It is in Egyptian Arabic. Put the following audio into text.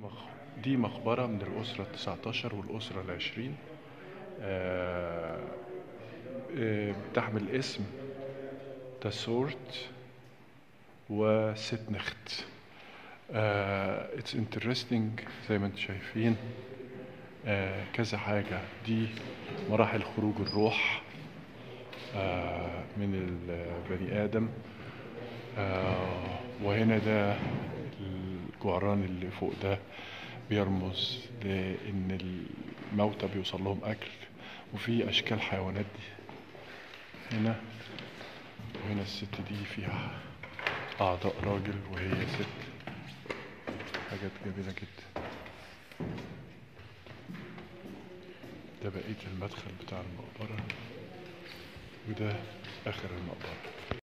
مخ- دي مقبرة من الأسرة التسعتاشر والأسرة العشرين آه، آه، بتحمل اسم تاسورت وستنخت اتس انترستنج زي ما انتم شايفين آه، كذا حاجة دي مراحل خروج الروح آه، من البني آدم آه، وهنا ده الجعران اللي فوق ده بيرمز لأن الموتى بيوصل لهم أكل وفي أشكال حيوانات دي هنا وهنا الست دي فيها أعضاء راجل وهي ست حاجات جميلة جدا ده بقية المدخل بتاع المقبرة وده آخر المقبرة